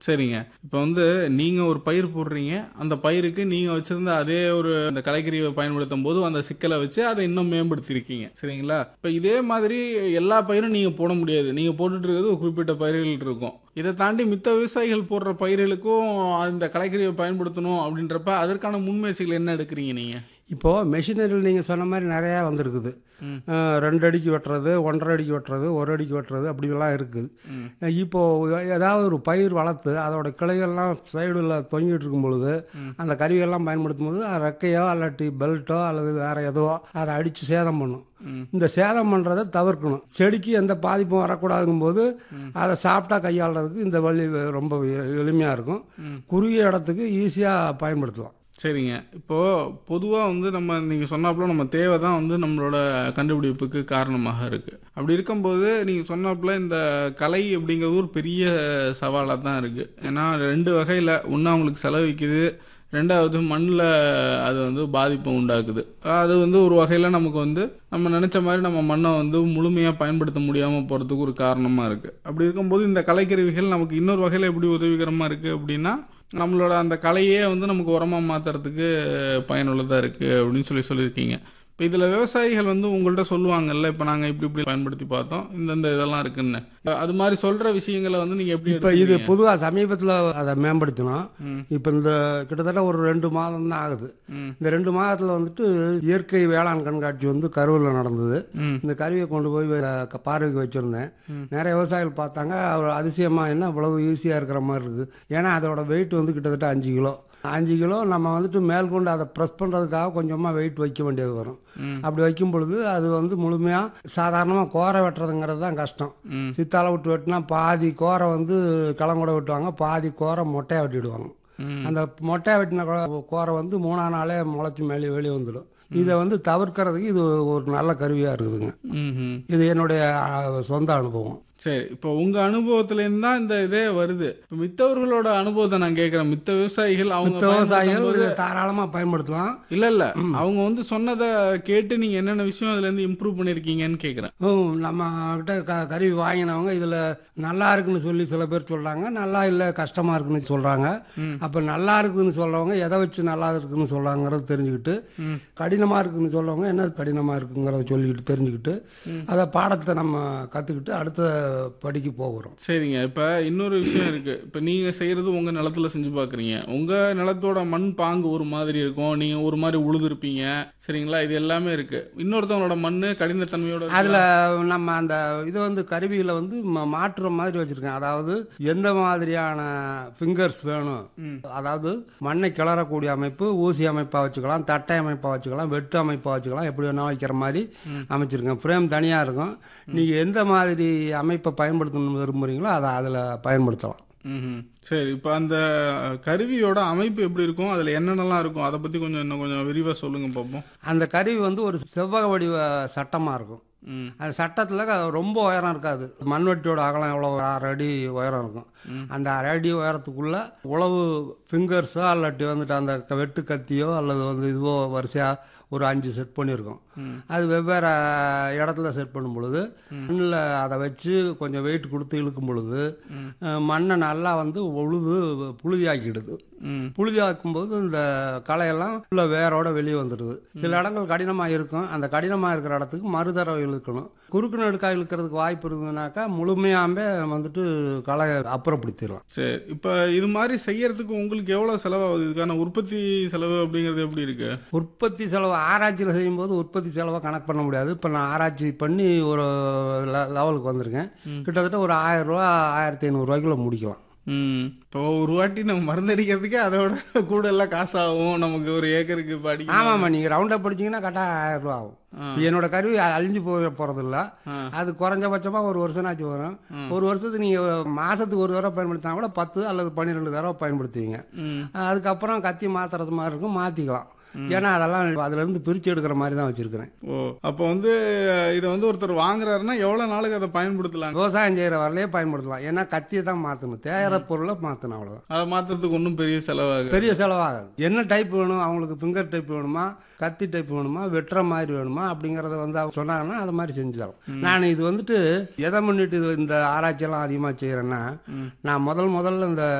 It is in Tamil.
சரிங்க இப்போ வந்து நீங்க ஒரு பயிர் போடுறீங்க அந்த பயிருக்கு நீங்க வச்சிருந்த அதே ஒரு அந்த கலைக்கருவியை பயன்படுத்தும் போது அந்த சிக்கலை வச்சு அதை இன்னும் மேம்படுத்தியிருக்கீங்க சரிங்களா இப்போ இதே மாதிரி எல்லா பயிரும் நீங்க போட முடியாது நீங்க போட்டுட்டு இருக்கிறது ஒரு குறிப்பிட்ட பயிர்கள் இருக்கும் இதை தாண்டி மித்த விவசாயிகள் போடுற பயிர்களுக்கும் அந்த கலைக்கருவியை பயன்படுத்தணும் அப்படின்றப்ப அதற்கான முன்முயற்சிகள் என்ன எடுக்கிறீங்க நீங்க இப்போது மெஷினரியில் நீங்கள் சொன்ன மாதிரி நிறையா வந்திருக்குது அஹ், ரெண்டு அடிக்கு வெட்டுறது ஒன்றரை அடிக்கு வெட்டுறது ஒரு அடிக்கு வெட்டுறது அப்படிலாம் இருக்குது இப்போது ஏதாவது ஒரு பயிர் வளர்த்து அதோட கிளைகள்லாம் சைடில் தொங்கிட்டு இருக்கும் பொழுது அந்த கருவியெல்லாம் பயன்படுத்தும் போது அது ரெக்கையோ இல்லாட்டி பெல்ட்டோ அல்லது வேறு எதுவோ அதை அடித்து சேதம் பண்ணும் இந்த சேதம் பண்ணுறதை தவிர்க்கணும் செடிக்கு எந்த பாதிப்பும் வரக்கூடாதுங்கும் போது அதை சாப்பிட்டா கையாளுறதுக்கு இந்த வழி ரொம்ப எளிமையாக இருக்கும் குறுகிய இடத்துக்கு ஈஸியாக பயன்படுத்தலாம் சரிங்க இப்போ பொதுவாக வந்து நம்ம நீங்கள் சொன்னாப்புல நம்ம தேவை தான் வந்து நம்மளோட கண்டுபிடிப்புக்கு காரணமாக இருக்கு அப்படி இருக்கும்போது நீங்கள் சொன்னாப்புல இந்த கலை அப்படிங்கிறது ஒரு பெரிய சவாலாக தான் இருக்கு ஏன்னா ரெண்டு வகையில் ஒன்று அவங்களுக்கு செலவிக்குது ரெண்டாவது மண்ணில் அது வந்து பாதிப்பை உண்டாக்குது அது வந்து ஒரு வகையில் நமக்கு வந்து நம்ம நினச்ச மாதிரி நம்ம மண்ணை வந்து முழுமையாக பயன்படுத்த முடியாமல் போகிறதுக்கு ஒரு காரணமாக இருக்குது அப்படி இருக்கும்போது இந்த கலைக்கருவிகள் நமக்கு இன்னொரு வகையில் எப்படி உதவிகரமாக இருக்குது அப்படின்னா நம்மளோட அந்த கலையே வந்து நமக்கு உரமாக மாற்றுறதுக்கு பயனுள்ளதாக இருக்குது அப்படின்னு சொல்லி சொல்லியிருக்கீங்க இப்போ இதில் விவசாயிகள் வந்து உங்கள்கிட்ட சொல்லுவாங்கல்ல இப்போ நாங்கள் இப்படி இப்படி பயன்படுத்தி பார்த்தோம் இந்தந்த இதெல்லாம் இருக்குன்னு அது மாதிரி சொல்கிற விஷயங்களை வந்து நீங்கள் எப்படி இப்போ இது எடுத்துக்கிறீங்க? பொதுவாக சமீபத்தில் அதை மேம்படுத்தினோம் இப்போ இந்த கிட்டத்தட்ட ஒரு ரெண்டு மாதம் தான் ஆகுது ம். இந்த ரெண்டு மாதத்தில் வந்துட்டு இயற்கை வேளாண் கண்காட்சி வந்து கரூரில் நடந்தது ம். இந்த கருவியை கொண்டு போய் வே- க- பார்வைக்கு வச்சுருந்தேன் நிறைய விவசாயிகள் பார்த்தாங்க அவர் அதிசயமாக என்ன இவ்வளவு ஈஸியாக இருக்கிற மாதிரி இருக்குது ஏன்னா அதோட வெயிட் வந்து கிட்டத்தட்ட அஞ்சு கிலோ அஞ்சு கிலோ நம்ம வந்துட்டு மேற்கொண்டு அதை ப்ரெஸ் பண்ணுறதுக்காக கொஞ்சமாக வெயிட் வைக்க வேண்டியது வரும் அப்படி வைக்கும் பொழுது அது வந்து முழுமையாக சாதாரணமாக கோரை வெட்டுறதுங்கிறது தான் கஷ்டம் ம். சித்தால விட்டு வெட்டினா பாதி கோரை வந்து களங்கூட வெட்டுவாங்க பாதி கோரை மொட்டையாக வெட்டிடுவாங்க ம். அந்த மொட்டையாக வெட்டின கோ- கோரை வந்து மூணாம் நாளே முளைச்சி மேலே வெளியே வந்துடும் இதை வந்து தவிர்க்கிறதுக்கு இது ஒரு நல்ல கருவியாக இருக்குதுங்க ம்ஹும். இது என்னுடைய ஆ, சொந்த அனுபவம் சரி இப்போ உங்க அனுபவத்துலேருந்து தான் இந்த இதே வருது இப்போ மித்தவர்களோட அனுபவத்தை நான் கேட்குறேன் மித்த விவசாயிகள் அவங்க மித்த விவசாயிகள் பயன்படுத்தும்போது- இதை தாராளமாக பயன்படுத்தலாம் இல்ல இல்ல அவங்க வந்து சொன்னதை கேட்டு நீங்க என்னென்ன விஷயம் அதுல இருந்து இம்ப்ரூவ் பண்ணிருக்கீங்கன்னு கேக்குறேன் ம், நம்ம கிட்ட க கருவி வாங்கினவங்க இதில் நல்லா இருக்குன்னு சொல்லி சில பேர் சொல்கிறாங்க நல்லா இல்லை கஷ்டமாக இருக்குன்னு சொல்கிறாங்க அப்போ நல்லா இருக்குன்னு சொல்கிறவங்க எதை வச்சு நல்லா இருக்குன்னு சொல்கிறாங்கிறத தெரிஞ்சுக்கிட்டு கடினமாக இருக்குன்னு சொல்கிறவங்க என்ன கடினமாக இருக்குங்கிறத சொல்லிக்கிட்டு தெரிஞ்சுக்கிட்டு அதை பாடத்தை நம்ம கற்றுக்கிட்டு அடுத்த படிக்கு போகிறோம் சரிங்க இப்ப இன்னொரு விஷயம் இருக்கு இப்ப நீங்க செய்யறது உங்க நிலத்துல செஞ்சு பாக்குறீங்க உங்க நிலத்தோட மண் பாங்கு ஒரு மாதிரி இருக்கும் நீங்க ஒரு மாதிரி உழுதுருப்பீங்க சரிங்களா இது எல்லாமே இருக்கு இன்னொருத்தவங்களோட மண்ணு கடினத்தன்மையோட இருக்கலாம். அதில் நம்ம அந்த இது வந்து கருவியில் வந்து ம- மாற்றுற மாதிரி வச்சுருக்கேன் அதாவது எந்த மாதிரியான ஃபிங்கர்ஸ் வேணும் அதாவது மண்ணை கிளறக்கூடிய அமைப்பு ஊசி அமைப்பாக வச்சுக்கலாம் தட்டை அமைப்பாக வச்சுக்கலாம் வெட்டு அமைப்பாக வச்சுக்கலாம் எப்படி வேணா வைக்கிற மாதிரி அமைச்சிருக்கேன் ஃப்ரேம் தனியாக இருக்கும் நீங்கள் எந்த மாதிரி அமைப்பை பயன்படுத்தணும்னு விரும்புகிறீங்களோ அதை அதில் பயன்படுத்தலாம் ம்ஹும். சரி இப்போ அந்த கருவியோட அமைப்பு எப்படி இருக்கும் அதுல என்னென்னலாம் இருக்கும் அதை பத்தி கொஞ்சம் இன்னும் கொஞ்சம் விரிவா சொல்லுங்க பார்ப்போம் அந்த கருவி வந்து ஒரு செவ்வக வடிவ சட்டமாக இருக்கும் ம் அந்த சட்டத்தில் ரொம்ப உயரம் இருக்காது மண்வெட்டியோட அகலம் எவ்வளோ ஒரு அரை அடி உயரம் இருக்கும் அந்த அரை அடி உயரத்துக்குள்ள உழவு ஃபிங்கர்ஸோ இல்லாட்டி வந்துட்டு அந்த க- வெட்டு கத்தியோ அல்லது வந்து இதுவோ வரிசையாக ஒரு அஞ்சு செட் பண்ணியிருக்கோம் அது வெவ்வேறு இடத்துல செட் பண்ணும் பொழுது மண்ணில் அதை வச்சு கொஞ்சம் வெயிட் கொடுத்து இழுக்கும் பொழுது அஹ், மண்ணை நல்லா வந்து உழுது புழுதியாக்கிடுது ம் புழுதியாக்கும்போது இந்த களையெல்லாம் உள்ள வேரோட வெளியே வந்துடுது சில இடங்கள் கடினமாக இருக்கும் அந்த கடினமாக இருக்கிற இடத்துக்கு மறுதடவை இழுக்கணும் குறுக்கு நடுக்காய் இழுக்கிறதுக்கு வாய்ப்பு இருந்ததுனாக்கா முழுமையாமே வந்துட்டு களை அப்புறப்படுத்திடலாம் சரி இப்போ இது மாதிரி செய்யறதுக்கு உங்களுக்கு எவ்வளோ செலவாகுது இதுக்கான உற்பத்தி செலவு அப்படிங்கிறது எப்படி இருக்கு உற்பத்தி செலவு ஆராய்ச்சியில் செய்யும்போது உற்பத்தி செலவை கணக்கு பண்ண முடியாது இப்போ நான் ஆராய்ச்சி பண்ணி ஒரு லெ- லெவலுக்கு வந்திருக்கேன் கிட்டத்தட்ட ஒரு ஆயிரம் ரூபா ஆயிரத்தி ஐநூறுரூவாய்க்குள்ள முடிக்கலாம் ம் இப்போ ஒரு வாட்டி நம்ம மருந்தடிக்கிறதுக்கே அதோட கூட எல்லாம் காசாகும் நமக்கு ஒரு ஏக்கருக்கு இப்போ அடிக்க ஆமாம்மா நீங்கள் ரவுண்டப் படிச்சீங்கன்னா கரெக்டாக ஆயிரம் ரூபா ஆகும் இப்ப என்னோட கருவி அழிஞ்சு போக போகிறதில்ல அது குறைஞ்சபட்சமாக ஒரு வருஷம்னாச்சு வரும் ஒரு வருஷத்துக்கு நீங்கள் மாதத்துக்கு ஒரு தடவை பயன்படுத்தினா கூட பத்து அல்லது பன்னிரெண்டு தடவை பயன்படுத்துவீங்க ம் அதுக்கப்புறம் கத்தி மாற்றுறது மாதிரி இருக்கும் மாற்றிக்கலாம் ஏன்னா அதெல்லாம் அதுலேருந்து பிரித்து எடுக்கிற மாதிரி தான் வச்சுருக்கிறேன் ஓ அப்போ வந்து இதை வந்து ஒருத்தர் வாங்குறாருன்னா எவ்வளோ நாளுக்கு அதை பயன்படுத்தலாம் விவசாயம் செய்கிற வரலையே பயன்படுத்தலாம் ஏன்னா கத்தியை தான் மாற்றணும் தேயிற பொருளை மாற்றணும் அவ்வளோதான் அதை மாற்றுறதுக்கு ஒன்றும் பெரிய செலவாகு பெரிய செலவாகாது என்ன டைப் வேணும் அவங்களுக்கு ஃபிங்கர் டைப் வேணுமா கத்தி டைப் வேணுமா வெட்டுற மாதிரி வேணுமா அப்படிங்கிறத வந்து அவங்க சொன்னாங்கன்னா அது மாதிரி செஞ்சு தரோம் நான் இது வந்துட்டு எதை முன்னிட்டு இது இந்த ஆராய்ச்சியெல்லாம் அதிகமாக செய்கிறேன்னா நான் முதல் முதல்ல இந்த